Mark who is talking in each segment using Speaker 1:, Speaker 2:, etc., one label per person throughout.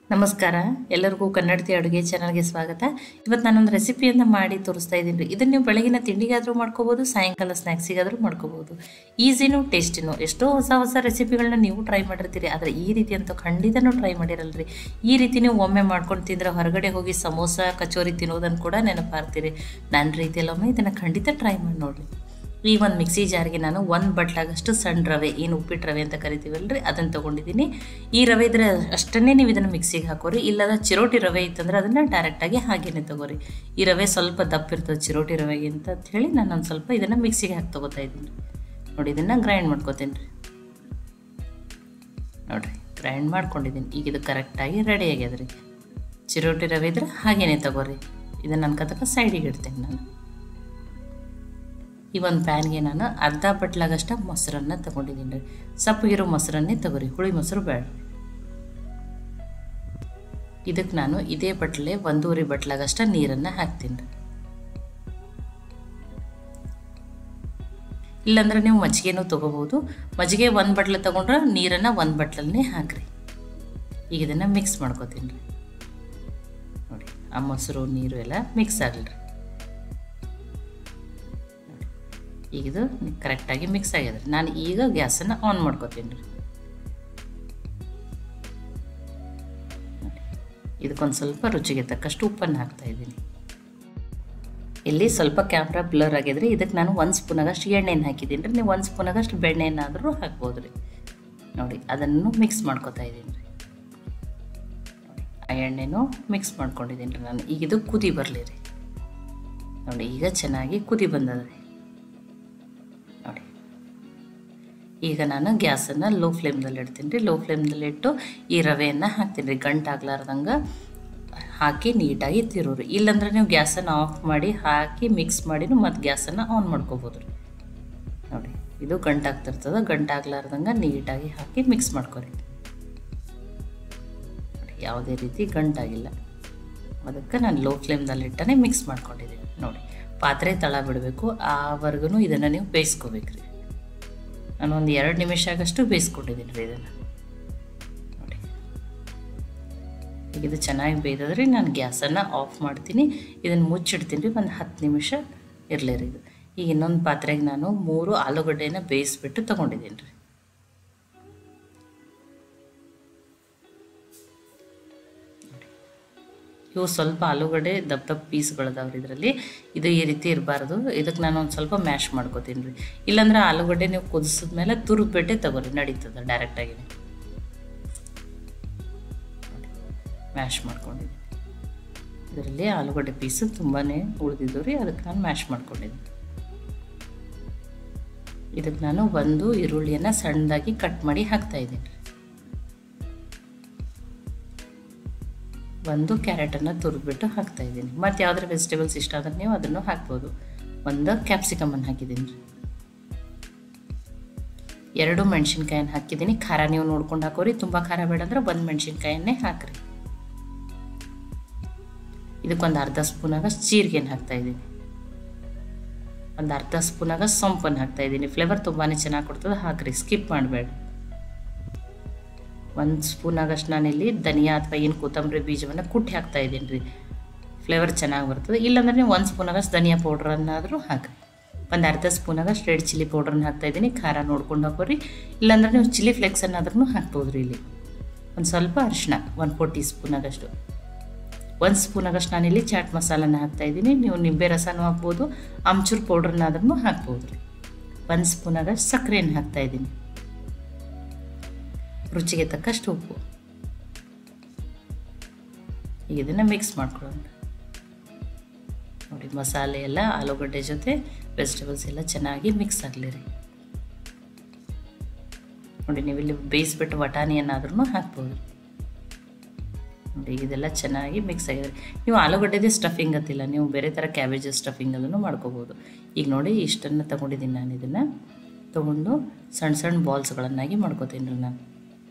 Speaker 1: ನಮಸ್ಕಾರ ಎಲ್ಲರಿಗೂ ಕನ್ನಡತಿ ಅಡುಗೆ ಚಾನಲ್ಗೆ ಸ್ವಾಗತ ಇವತ್ತು ನಾನೊಂದು ರೆಸಿಪಿಯನ್ನು ಮಾಡಿ ತೋರಿಸ್ತಾ ಇದ್ದೀನಿ ರೀ ಇದನ್ನು ನೀವು ಬೆಳಗಿನ ತಿಂಡಿಗಾದರೂ ಮಾಡ್ಕೋಬೋದು ಸಾಯಂಕಾಲ ಸ್ನ್ಯಾಕ್ಸಿಗಾದರೂ ಮಾಡ್ಕೋಬೋದು ಈಸಿನೂ ಟೇಸ್ಟಿನೂ ಎಷ್ಟೋ ಹೊಸ ಹೊಸ ರೆಸಿಪಿಗಳನ್ನ ನೀವು ಟ್ರೈ ಮಾಡಿರ್ತೀರಿ ಆದರೆ ಈ ರೀತಿ ಅಂತೂ ಖಂಡಿತನೂ ಟ್ರೈ ಮಾಡಿರಲ್ರಿ ಈ ರೀತಿ ನೀವು ಒಮ್ಮೆ ಮಾಡ್ಕೊಂಡು ತಿಂದರೆ ಹೊರಗಡೆ ಹೋಗಿ ಸಮೋಸ ಕಚೋರಿ ತಿನ್ನೋದನ್ನು ಕೂಡ ನೆನಪಾರ್ತೀರಿ ನನ್ನ ರೀತಿಯಲ್ಲೊಮ್ಮೆ ಇದನ್ನು ಖಂಡಿತ ಟ್ರೈ ಮಾಡಿ ನೋಡಿರಿ ಈ ಒಂದು ಮಿಕ್ಸಿ ಜಾರ್ಗೆ ನಾನು ಒಂದು ಬಟ್ಲಾಗಷ್ಟು ಸಣ್ಣ ರವೆ ಏನು ಉಪ್ಪಿಟ್ಟು ರವೆ ಅಂತ ಕರಿತೀವಲ್ರಿ ಅದನ್ನು ತೊಗೊಂಡಿದ್ದೀನಿ ಈ ರವೆ ಇದ್ರೆ ಅಷ್ಟನ್ನೇ ನೀವು ಇದನ್ನು ಮಿಕ್ಸಿಗೆ ಹಾಕೋರಿ ಇಲ್ಲದ ಚಿರೋಟಿ ರವೆ ಇತ್ತಂದ್ರೆ ಅದನ್ನು ಡೈರೆಕ್ಟಾಗಿ ಹಾಗೇನೆ ತಗೋರಿ ಈ ರವೆ ಸ್ವಲ್ಪ ದಪ್ಪ ಇರ್ತದೆ ಚಿರೋಟಿ ರವೆಗೆ ಅಂತ ಹೇಳಿ ನಾನು ಒಂದು ಸ್ವಲ್ಪ ಇದನ್ನು ಮಿಕ್ಸಿಗೆ ಹಾಕಿ ತೊಗೋತಾ ಇದ್ದೀನಿ ನೋಡಿ ಇದನ್ನು ಗ್ರೈಂಡ್ ಮಾಡ್ಕೋತೀನಿ ರೀ ನೋಡಿರಿ ಗ್ರೈಂಡ್ ಮಾಡ್ಕೊಂಡಿದ್ದೀನಿ ಈಗ ಇದು ಕರೆಕ್ಟಾಗಿ ರೆಡಿ ಆಗ್ಯದ ರೀ ಚಿರೋಟಿ ರವೆ ಇದ್ರೆ ಹಾಗೇನೆ ತಗೋರಿ ಇದನ್ನು ಅನ್ಕೋತಕ್ಕ ಸೈಡಿಗೆ ಇಡ್ತೀನಿ ನಾನು ಈ ಒಂದು ಪ್ಯಾನ್ಗೆ ನಾನು ಅರ್ಧ ಬಟ್ಲಾಗಷ್ಟ ಮೊಸರನ್ನ ತೊಗೊಂಡಿದ್ದೀನಿ ರೀ ಸಪ್ಪಗಿರೋ ಮೊಸರನ್ನೇ ತಗೋರಿ ಹುಳಿ ಮೊಸರು ಬೇಡ ಇದಕ್ಕೆ ನಾನು ಇದೇ ಬಟ್ಲೆ ಒಂದೂವರೆ ಬಟ್ಲಾಗಷ್ಟ ನೀರನ್ನು ಹಾಕ್ತೀನಿ ರೀ ಇಲ್ಲಾಂದ್ರೆ ನೀವು ಮಜ್ಜಿಗೆನೂ ತೊಗೋಬೋದು ಮಜ್ಜಿಗೆ ಒಂದು ಬಟ್ಲೆ ತೊಗೊಂಡ್ರೆ ನೀರನ್ನು ಒಂದು ಬಟ್ಲಲ್ಲೇ ಹಾಕ್ರಿ ಈಗ ಇದನ್ನು ಮಿಕ್ಸ್ ಮಾಡ್ಕೋತೀನಿ ರೀ ನೋಡಿ ಆ ಮೊಸರು ನೀರು ಎಲ್ಲ ಮಿಕ್ಸ್ ಆಗಲಿ ರೀ ಈಗ ಇದು ಕರೆಕ್ಟಾಗಿ ಮಿಕ್ಸ್ ಆಗ್ಯದ ನಾನು ಈಗ ಗ್ಯಾಸನ್ನು ಆನ್ ಮಾಡ್ಕೋತೀನಿ ರೀ ಇದಕ್ಕೊಂದು ಸ್ವಲ್ಪ ರುಚಿಗೆ ತಕ್ಕಷ್ಟು ಉಪ್ಪನ್ನು ಹಾಕ್ತಾ ಇದ್ದೀನಿ ಇಲ್ಲಿ ಸ್ವಲ್ಪ ಕ್ಯಾಮ್ರಾ ಬ್ಲರ್ ಆಗಿದ್ರೆ ಇದಕ್ಕೆ ನಾನು ಒಂದು ಸ್ಪೂನಾಗಷ್ಟು ಎಣ್ಣೆನ ಹಾಕಿದ್ದೀನಿ ರೀ ನೀವು ಒಂದು ಸ್ಪೂನಾಗಷ್ಟು ಬೆಣ್ಣೆನಾದರೂ ಹಾಕ್ಬೋದು ರೀ ನೋಡಿ ಅದನ್ನು ಮಿಕ್ಸ್ ಮಾಡ್ಕೊತಾ ಇದ್ದೀನಿ ರೀ ನೋಡಿ ಆ ಎಣ್ಣೆನೂ ಮಿಕ್ಸ್ ಮಾಡ್ಕೊಂಡಿದ್ದೀನಿ ರೀ ನಾನು ಈಗ ಇದು ಕುದಿ ಬರಲಿ ರೀ ನೋಡಿ ಈಗ ಚೆನ್ನಾಗಿ ಕುದಿ ಬಂದದ ರೀ ನೋಡಿ ಈಗ ನಾನು ಗ್ಯಾಸನ್ನು ಲೋ ಫ್ಲೇಮ್ದಲ್ಲಿ ಇಡ್ತೀನಿ ರೀ ಲೋ ಫ್ಲೇಮ್ದಲ್ಲಿ ಇಟ್ಟು ಈ ರವೆಯನ್ನು ಹಾಕ್ತೀನಿ ರೀ ಗಂಟಾಗ್ಲಾರ್ದಂಗೆ ಹಾಕಿ ನೀಟಾಗಿ ತಿರೋರಿ ಇಲ್ಲಾಂದ್ರೆ ನೀವು ಗ್ಯಾಸನ್ನು ಆಫ್ ಮಾಡಿ ಹಾಕಿ ಮಿಕ್ಸ್ ಮಾಡಿನೂ ಮತ್ತು ಗ್ಯಾಸನ್ನು ಆನ್ ಮಾಡ್ಕೋಬೋದು ರೀ ನೋಡಿ ಇದು ಗಂಟಾಗ್ತಿರ್ತದೆ ಗಂಟಾಗ್ಲಾರ್ದಂಗೆ ನೀಟಾಗಿ ಹಾಕಿ ಮಿಕ್ಸ್ ಮಾಡ್ಕೊರಿ ನೋಡಿ ಯಾವುದೇ ರೀತಿ ಗಂಟಾಗಿಲ್ಲ ಅದಕ್ಕೆ ನಾನು ಲೋ ಫ್ಲೇಮ್ದಲ್ಲಿ ಇಟ್ಟನೆ ಮಿಕ್ಸ್ ಮಾಡ್ಕೊಂಡಿದ್ದೀನಿ ನೋಡಿ ಪಾತ್ರೆ ತಳ ಬಿಡಬೇಕು ಆವರೆಗೂ ಇದನ್ನು ನೀವು ಬೇಯಿಸ್ಕೋಬೇಕು ರೀ ನಾನು ಒಂದು ಎರಡು ನಿಮಿಷ ಆಗಷ್ಟು ಬೇಯಿಸ್ಕೊಂಡಿದ್ದೀನಿ ರೀ ಇದನ್ನು ನೋಡಿ ಈಗ ಇದು ಚೆನ್ನಾಗಿ ಬೇಯ್ದದ್ರಿ ನಾನು ಗ್ಯಾಸನ್ನು ಆಫ್ ಮಾಡ್ತೀನಿ ಇದನ್ನು ಮುಚ್ಚಿಡ್ತೀನಿ ರೀ ಒಂದು ಹತ್ತು ನಿಮಿಷ ಇರಲಿ ರೀ ಇದು ಈಗ ಇನ್ನೊಂದು ಪಾತ್ರೆಗೆ ನಾನು ಮೂರು ಆಲೂಗಡ್ಡೆನ ಬೇಯಿಸ್ಬಿಟ್ಟು ತೊಗೊಂಡಿದ್ದೀನಿ ರೀ ಇವು ಸ್ವಲ್ಪ ಆಲೂಗಡ್ಡೆ ದಪ್ಪ ದಪ್ಪ ಪೀಸ್ಗಳದಾವ್ರಿ ಇದರಲ್ಲಿ ಇದು ಈ ರೀತಿ ಇರಬಾರ್ದು ಇದಕ್ಕೆ ನಾನು ಒಂದು ಸ್ವಲ್ಪ ಮ್ಯಾಶ್ ಮಾಡ್ಕೋತೀನಿ ರೀ ಇಲ್ಲಾಂದ್ರೆ ಆಲೂಗಡ್ಡೆ ನೀವು ಕುದಿಸಿದ್ಮೇಲೆ ತುರಿದ್ಬಿಟ್ಟೆ ತಗೋರಿ ನಡೀತದೆ ಡೈರೆಕ್ಟಾಗಿ ಮ್ಯಾಶ್ ಮಾಡ್ಕೊಂಡಿದ್ದೀನಿ ಇದರಲ್ಲಿ ಆಲೂಗಡ್ಡೆ ಪೀಸು ತುಂಬಾ ಉಳಿದಿದ್ದು ರೀ ಅದಕ್ಕೆ ನಾನು ಮ್ಯಾಶ್ ಮಾಡ್ಕೊಂಡಿದ್ದೀನಿ ಇದಕ್ಕೆ ನಾನು ಒಂದು ಈರುಳ್ಳಿಯನ್ನು ಸಣ್ಣದಾಗಿ ಕಟ್ ಮಾಡಿ ಹಾಕ್ತಾಯಿದ್ದೀನಿ ರೀ ಒಂದು ಕ್ಯಾರೆಟನ್ನು ತುರಿದ್ಬಿಟ್ಟು ಹಾಕ್ತಾಯಿದ್ದೀನಿ ಮತ್ತು ಯಾವುದ್ರ ವೆಜಿಟೇಬಲ್ಸ್ ಇಷ್ಟ ಆದರೆ ನೀವು ಅದನ್ನು ಹಾಕ್ಬೋದು ಒಂದು ಕ್ಯಾಪ್ಸಿಕಮನ್ನು ಹಾಕಿದ್ದೀನಿ ರೀ ಎರಡು ಮೆಣಸಿನ್ಕಾಯನ್ನು ಹಾಕಿದ್ದೀನಿ ಖಾರ ನೀವು ನೋಡ್ಕೊಂಡು ಹಾಕೋರಿ ತುಂಬ ಖಾರ ಬೇಡ ಅಂದ್ರೆ ಒಂದು ಮೆಣಸಿನ್ಕಾಯನ್ನೇ ಹಾಕ್ರಿ ಇದಕ್ಕೊಂದು ಅರ್ಧ ಸ್ಪೂನಾಗ ಜೀರಿಗೆನ ಹಾಕ್ತಾಯಿದ್ದೀನಿ ಒಂದು ಅರ್ಧ ಸ್ಪೂನಾಗ ಸೊಂಪನ್ನು ಹಾಕ್ತಾಯಿದ್ದೀನಿ ಫ್ಲೇವರ್ ತುಂಬಾ ಚೆನ್ನಾಗಿ ಕೊಡ್ತದೆ ಹಾಕ್ರಿ ಸ್ಕಿಪ್ ಮಾಡಬೇಡ ಒಂದು ಸ್ಪೂನ್ ಆಗಷ್ಟು ನಾನಿಲ್ಲಿ ಧನಿಯಾ ಅಥವಾ ಏನು ಕೊತ್ತಂಬರಿ ಬೀಜವನ್ನು ಕುಟ್ಟಿ ಹಾಕ್ತಾ ಇದ್ದೀನಿ ರೀ ಫ್ಲೇವರ್ ಚೆನ್ನಾಗಿ ಬರ್ತದೆ ಇಲ್ಲಾಂದ್ರೆ ನೀವು ಒಂದು ಸ್ಪೂನ್ ಆಗಷ್ಟು ಧನಿಯಾ ಪೌಡ್ರನ್ನಾದರೂ ಹಾಕಿ ಒಂದು ಅರ್ಧ ಸ್ಪೂನ್ ಆಗಷ್ಟು ರೆಡ್ ಚಿಲ್ಲಿ ಪೌಡ್ರನ್ನ ಹಾಕ್ತಾಯಿದ್ದೀನಿ ಖಾರ ನೋಡ್ಕೊಂಡು ಹಾಕೋರಿ ಇಲ್ಲಾಂದ್ರೆ ನೀವು ಚಿಲ್ಲಿ ಫ್ಲೆಕ್ಸನ್ನಾದ್ರೂ ಹಾಕ್ಬೋದು ರೀ ಇಲ್ಲಿ ಒಂದು ಸ್ವಲ್ಪ ಅರಿಶಿನ ಒಂದು ಫೋರ್ ಟೀ ಸ್ಪೂನ್ ಆಗಷ್ಟು ಒಂದು ಸ್ಪೂನ್ ಆಗಷ್ಟು ನಾನಿಲ್ಲಿ ಚಾಟ್ ಮಸಾಲನ ಹಾಕ್ತಾಯಿದ್ದೀನಿ ನೀವು ನಿಂಬೆ ರಸನೂ ಹಾಕ್ಬೋದು ಆಮ್ಚೂರು ಪೌಡ್ರನ್ನಾದ್ರೂ ಹಾಕ್ಬೋದು ರೀ ಒಂದು ಸ್ಪೂನ್ ಆಗಷ್ಟು ಸಕ್ಕರೆಯನ್ನು ಹಾಕ್ತಾಯಿದ್ದೀನಿ ರುಚಿಗೆ ತಕ್ಕಷ್ಟು ಉಪ್ಪು ಈಗ ಇದನ್ನು ಮಿಕ್ಸ್ ಮಾಡ್ಕೊಳ್ಳೋಣ ನೋಡಿ ಮಸಾಲೆ ಎಲ್ಲ ಆಲೂಗಡ್ಡೆ ಜೊತೆ ವೆಜಿಟೇಬಲ್ಸ್ ಎಲ್ಲ ಚೆನ್ನಾಗಿ ಮಿಕ್ಸ್ ಆಗಲಿ ರೀ ನೋಡಿ ನೀವು ಇಲ್ಲಿ ಬೇಯಿಸ್ಬಿಟ್ಟು ಬಟಾಣಿಯನ್ನಾದ್ರೂ ಹಾಕ್ಬೋದು ನೋಡಿ ಇದೆಲ್ಲ ಚೆನ್ನಾಗಿ ಮಿಕ್ಸ್ ಆಗಿದೆ ನೀವು ಆಲೂಗಡ್ಡೆದೇ ಸ್ಟಫಿಂಗ್ ಅತ್ತಿಲ್ಲ ನೀವು ಬೇರೆ ಥರ ಕ್ಯಾಬೇಜ್ ಸ್ಟಫಿಂಗ್ ಅದನ್ನು ಮಾಡ್ಕೋಬೋದು ಈಗ ನೋಡಿ ಇಷ್ಟನ್ನು ತೊಗೊಂಡಿದ್ದೀನಿ ನಾನು ಇದನ್ನು ತೊಗೊಂಡು ಸಣ್ಣ ಸಣ್ಣ ಬಾಲ್ಸ್ಗಳನ್ನಾಗಿ ಮಾಡ್ಕೋತೀನಿ ರೀ ನಾನು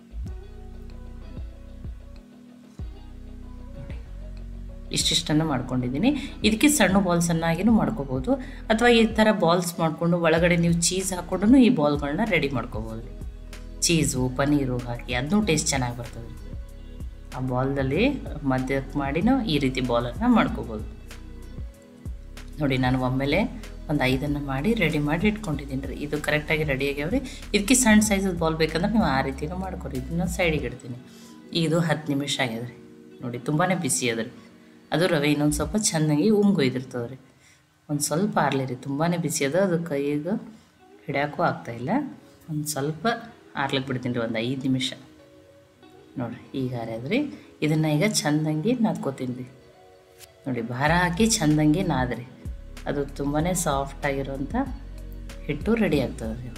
Speaker 1: ಇಷ್ಟಿಷ್ಟನ್ನು ಮಾಡ್ಕೊಂಡಿದ್ದೀನಿ ಇದಕ್ಕೆ ಸಣ್ಣ ಬಾಲ್ಸನ್ನಾಗಿನೂ ಮಾಡ್ಕೋಬೋದು ಅಥವಾ ಈ ಥರ ಬಾಲ್ಸ್ ಮಾಡಿಕೊಂಡು ಒಳಗಡೆ ನೀವು ಚೀಸ್ ಹಾಕ್ಕೊಂಡು ಈ ಬಾಲ್ಗಳನ್ನ ರೆಡಿ ಮಾಡ್ಕೋಬೋದು ಚೀಸು ಪನ್ನೀರು ಹಾಕಿ ಅದನ್ನೂ ಟೇಸ್ಟ್ ಚೆನ್ನಾಗಿ ಬರ್ತದೆ ಆ ಬಾಲ್ದಲ್ಲಿ ಮಧ್ಯಕ್ಕೆ ಮಾಡಿನೂ ಈ ರೀತಿ ಬಾಲನ್ನು ಮಾಡ್ಕೋಬೋದು ನೋಡಿ ನಾನು ಒಮ್ಮೆಲೆ ಒಂದು ಐದನ್ನು ಮಾಡಿ ರೆಡಿ ಮಾಡಿ ಇಟ್ಕೊಂಡಿದ್ದೀನಿ ರೀ ಇದು ಕರೆಕ್ಟಾಗಿ ರೆಡಿ ಆಗ್ಯಾವ್ರಿ ಇದಕ್ಕೆ ಸಣ್ಣ ಸೈಜದ ಬಾಲ್ ಬೇಕಂದ್ರೆ ನೀವು ಆ ರೀತಿನೂ ಮಾಡ್ಕೊರಿ ಇದನ್ನ ಸೈಡಿಗೆ ಇಡ್ತೀನಿ ಇದು ಹತ್ತು ನಿಮಿಷ ಆಗ್ಯದ ರೀ ನೋಡಿ ತುಂಬಾ ಬಿಸಿ ಅದ ರೀ ಅದು ರವೆ ಇನ್ನೊಂದು ಸ್ವಲ್ಪ ಚೆನ್ನಾಗಿ ಉಮ್ಗೊಯ್ದಿರ್ತದೆ ರೀ ಒಂದು ಸ್ವಲ್ಪ ಆರ್ಲಿ ರೀ ತುಂಬಾ ಬಿಸಿ ಅದ ಅದು ಕೈಗೆ ಹಿಡಿಯೋಕ್ಕೂ ಆಗ್ತಾಯಿಲ್ಲ ಒಂದು ಸ್ವಲ್ಪ ಆರ್ಲಿಕ್ಕೆ ಬಿಡ್ತೀನಿ ರೀ ಒಂದು ಐದು ನಿಮಿಷ ನೋಡಿರಿ ಈಗ ಆರ್ಯಾದ್ರಿ ಇದನ್ನು ಈಗ ಚಂದಂಗಿ ನಾದ್ಕೋತೀನಿ ರೀ ನೋಡಿ ಭಾರ ಹಾಕಿ ಚಂದಂಗಿ ನಾದ್ರಿ ಅದು ತುಂಬಾ ಸಾಫ್ಟ್ ಆಗಿರೋಂಥ ಹಿಟ್ಟು ರೆಡಿ ಆಗ್ತದೆ ರೀ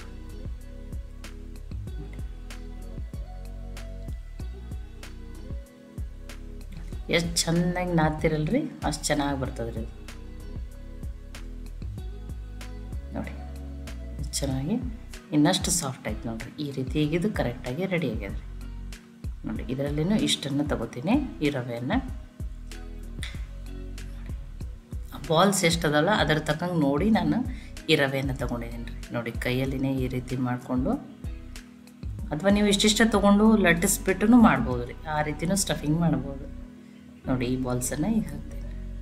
Speaker 1: ಎಷ್ಟು ಚೆನ್ನಾಗಿ ನಾದ್ತಿರಲ್ರಿ ಅಷ್ಟು ಚೆನ್ನಾಗಿ ಬರ್ತದೆ ರೀ ನೋಡಿ ಎಷ್ಟ್ ಚೆನ್ನಾಗಿ ಇನ್ನಷ್ಟು ಸಾಫ್ಟ್ ಆಯ್ತು ನೋಡಿರಿ ಈ ರೀತಿ ಈಗ ಇದು ಕರೆಕ್ಟಾಗಿ ರೆಡಿ ಆಗ್ಯದ ರೀ ನೋಡಿ ಇದರಲ್ಲಿನೂ ಇಷ್ಟನ್ನು ತಗೋತೀನಿ ಈ ರವೆಯನ್ನು ಬಾಲ್ಸ್ ಎಷ್ಟು ಅದಲ್ಲ ಅದರ ತಕ್ಕಂಗೆ ನೋಡಿ ನಾನು ಈ ರವೆಯನ್ನು ತೊಗೊಂಡಿದ್ದೀನಿ ರೀ ನೋಡಿ ಕೈಯಲ್ಲಿನೇ ಈ ರೀತಿ ಮಾಡಿಕೊಂಡು ಅಥವಾ ನೀವು ಇಷ್ಟಿಷ್ಟ ತೊಗೊಂಡು ಲಟ್ಟಿಸ್ಬಿಟ್ಟು ಮಾಡ್ಬೋದು ರೀ ಆ ರೀತಿನೂ ಸ್ಟಫಿಂಗ್ ಮಾಡ್ಬೋದು ನೋಡಿ ಈ ಬಾಲ್ಸನ್ನು ಈಗ ಹಾಕ್ತೀನಿ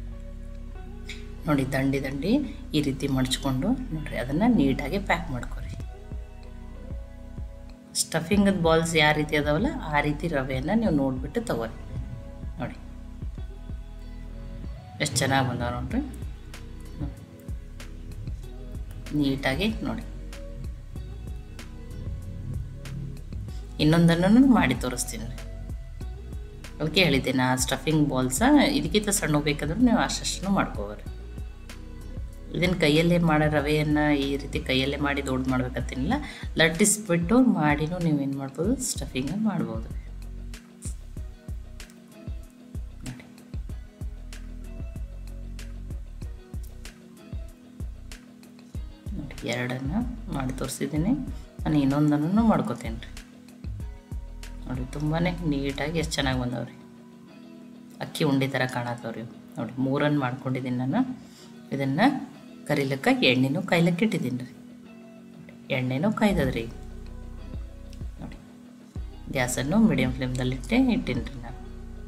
Speaker 1: ನೋಡಿ ದಂಡಿ ದಂಡಿ ಈ ರೀತಿ ಮಡ್ಚ್ಕೊಂಡು ನೋಡಿರಿ ಅದನ್ನು ನೀಟಾಗಿ ಪ್ಯಾಕ್ ಮಾಡ್ಕೊರಿ ಸ್ಟಫಿಂಗದ ಬಾಲ್ಸ್ ಯಾವ ರೀತಿ ಅದಾವಲ್ಲ ಆ ರೀತಿ ರವೆಯನ್ನು ನೀವು ನೋಡಿಬಿಟ್ಟು ತಗೋರಿ ನೋಡಿ ಎಷ್ಟು ಚೆನ್ನಾಗಿ ಬಂದಾವ ನೋಡ್ರಿ ನೀಟಾಗಿ ನೋಡಿ ಇನ್ನೊಂದನ್ನು ಮಾಡಿ ತೋರಿಸ್ತೀನಿ ರೀ ಅದಕ್ಕೆ ಹೇಳಿದ್ದೆ ನಾ ಸ್ಟಫಿಂಗ್ ಬಾಲ್ಸ ಇದಕ್ಕಿಂತ ಸಣ್ಣ ಬೇಕಂದ್ರೆ ನೀವು ಅಷ್ಟನ್ನು ಮಾಡ್ಕೋಬಾರಿ ಇದನ್ನು ಕೈಯಲ್ಲೇ ಮಾಡೋ ರವೆಯನ್ನು ಈ ರೀತಿ ಕೈಯಲ್ಲೇ ಮಾಡಿ ದೊಡ್ಡ ಮಾಡ್ಬೇಕಂತೇನಿಲ್ಲ ಲಟ್ಟಿಸ್ಬಿಟ್ಟು ಮಾಡಿನೂ ನೀವೇನು ಮಾಡ್ಬೋದು ಸ್ಟಫಿಂಗ್ ಮಾಡ್ಬೋದು ನೋಡಿ ನೋಡಿ ಎರಡನ್ನು ಮಾಡಿ ತೋರಿಸಿದ್ದೀನಿ ನಾನು ಇನ್ನೊಂದನ್ನು ಮಾಡ್ಕೋತೀನಿ ರೀ ನೋಡಿ ತುಂಬಾ ನೀಟಾಗಿ ಎಷ್ಟು ಚೆನ್ನಾಗಿ ಬಂದವ್ರಿ ಅಕ್ಕಿ ಉಂಡೆ ಥರ ಕಾಣತ್ತವ್ರಿ ಇವು. ನೋಡಿ ಮೂರನ್ನು ಮಾಡ್ಕೊಂಡಿದ್ದೀನಿ ನಾನು ಇದನ್ನು ಕರಿಲಕ್ಕ ಎಣ್ಣೆನೂ ಕಾಯ್ಲಕ್ಕೆ ಇಟ್ಟಿದ್ದೀನಿ ರೀ ಎಣ್ಣೆನೂ ಕಾಯ್ದದ್ರಿ ನೋಡಿ ಗ್ಯಾಸನ್ನು ಮೀಡಿಯಮ್ ಫ್ಲೇಮ್ದಲ್ಲಿಟ್ಟೆ ಇಟ್ಟೀನಿ ರೀ ನಾನು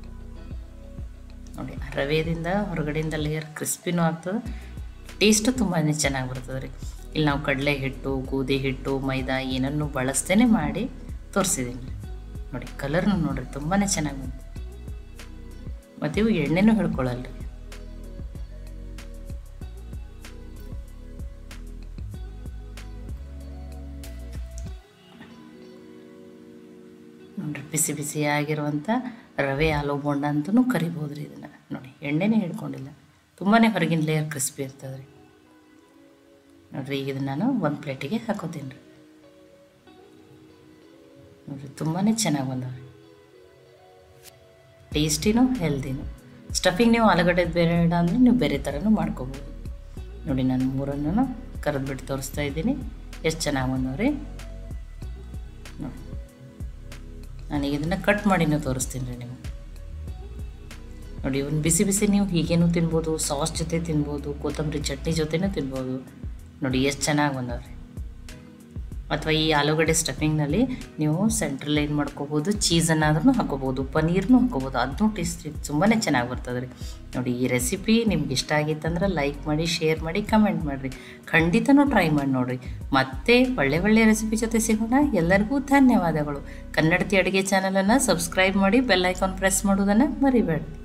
Speaker 1: ನೋಡಿ ಆ ರವೆದಿಂದ ಹೊರಗಡೆಯಿಂದ ಲೇಯರ್ ಕ್ರಿಸ್ಪಿನೂ ಆಗ್ತದೆ ಟೇಸ್ಟು ತುಂಬಾ ಚೆನ್ನಾಗಿ ಬರ್ತದೆ ರೀ ಇಲ್ಲಿ ನಾವು ಕಡಲೆ ಹಿಟ್ಟು ಗೋಧಿ ಹಿಟ್ಟು ಮೈದಾ ಏನನ್ನು ಬಳಸ್ತೇನೆ ಮಾಡಿ ತೋರಿಸಿದ್ದೀನಿ ರೀ ನೋಡಿ ಕಲರ್ನು ನೋಡ್ರಿ ತುಂಬಾ ಚೆನ್ನಾಗಿ ಬಂತು ಮತ್ತು ಇವು ಎಣ್ಣೆನೂ ಹಿಡ್ಕೊಳ್ಳಲ್ಲ ರೀ ನೋಡ್ರಿ ಬಿಸಿ ಬಿಸಿಯಾಗಿರುವಂಥ ರವೆ ಆಲೂ ಬೋಂಡ ಅಂತಲೂ ಕರಿಬೋದು ರೀ ಇದನ್ನು ನೋಡಿ ಎಣ್ಣೆನೇ ಹಿಡ್ಕೊಂಡಿಲ್ಲ ತುಂಬಾ ಹೊರಗಿನ ಲೇಯರ್ ಕ್ರಿಸ್ಪಿ ಇರ್ತದೆ ರೀ ನೋಡ್ರಿ ಈಗ ಇದನ್ನು ನಾನು ಒಂದು ಪ್ಲೇಟಿಗೆ ಹಾಕೋತೀನಿ ರೀ ನೋಡ್ರಿ ತುಂಬಾ ಚೆನ್ನಾಗಿ ಬಂದವೆ ಟೇಸ್ಟಿನೂ ಹೆಲ್ದಿನೂ ಸ್ಟಫಿಂಗ್ ನೀವು ಆಲೂಗಡ್ಡೆ ಬೇಡ ಅಂದರೆ ನೀವು ಬೇರೆ ಥರನೂ ಮಾಡ್ಕೋಬೋದು ನೋಡಿ ನಾನು ಮೂರನ್ನು ಕರೆದ್ಬಿಟ್ಟು ತೋರಿಸ್ತಾ ಇದ್ದೀನಿ ಎಷ್ಟು ಚೆನ್ನಾಗಿ ಬಂದವ್ರಿ ನೋಡಿ ನಾನೀಗ ಇದನ್ನು ಕಟ್ ಮಾಡಿನೂ ತೋರಿಸ್ತೀನಿ ರೀ ನಿಮಗೆ ನೋಡಿ ಒಂದು ಬಿಸಿ ಬಿಸಿ ನೀವು ಹೀಗೇನೂ ತಿನ್ಬೋದು ಸಾಸ್ ಜೊತೆ ತಿನ್ಬೋದು ಕೊತ್ತಂಬರಿ ಚಟ್ನಿ ಜೊತೆನೂ ತಿನ್ಬೋದು ನೋಡಿ ಎಷ್ಟು ಚೆನ್ನಾಗಿ ಬಂದವ್ರಿ ಅಥವಾ ಈ ಆಲೂಗಡ್ಡೆ ಸ್ಟಫಿಂಗ್ನಲ್ಲಿ ನೀವು ಸೆಂಟ್ರಲ್ ಏನು ಮಾಡ್ಕೋಬೋದು ಚೀಸನ್ನಾದ್ರೂ ಹಾಕೋಬೋದು ಪನ್ನೀರ್ನೂ ಹಾಕೋಬೋದು ಅದನ್ನೂ ಟೇಸ್ಟ್ ತುಂಬಾ ಚೆನ್ನಾಗಿ ಬರ್ತದೆ ರೀ ನೋಡಿ ಈ ರೆಸಿಪಿ ನಿಮ್ಗೆ ಇಷ್ಟ ಆಗಿತ್ತಂದ್ರೆ ಲೈಕ್ ಮಾಡಿ ಶೇರ್ ಮಾಡಿ ಕಮೆಂಟ್ ಮಾಡಿರಿ ಖಂಡಿತನೂ ಟ್ರೈ ಮಾಡಿ ನೋಡಿರಿ ಮತ್ತೆ ಒಳ್ಳೆ ಒಳ್ಳೆ ರೆಸಿಪಿ ಜೊತೆ ಸಿಗೋಣ ಎಲ್ಲರಿಗೂ ಧನ್ಯವಾದಗಳು ಕನ್ನಡತಿ ಅಡುಗೆ ಚಾನಲನ್ನು ಸಬ್ಸ್ಕ್ರೈಬ್ ಮಾಡಿ ಬೆಲ್ ಐಕಾನ್ ಪ್ರೆಸ್ ಮಾಡೋದನ್ನು ಮರಿಬೇಡಿ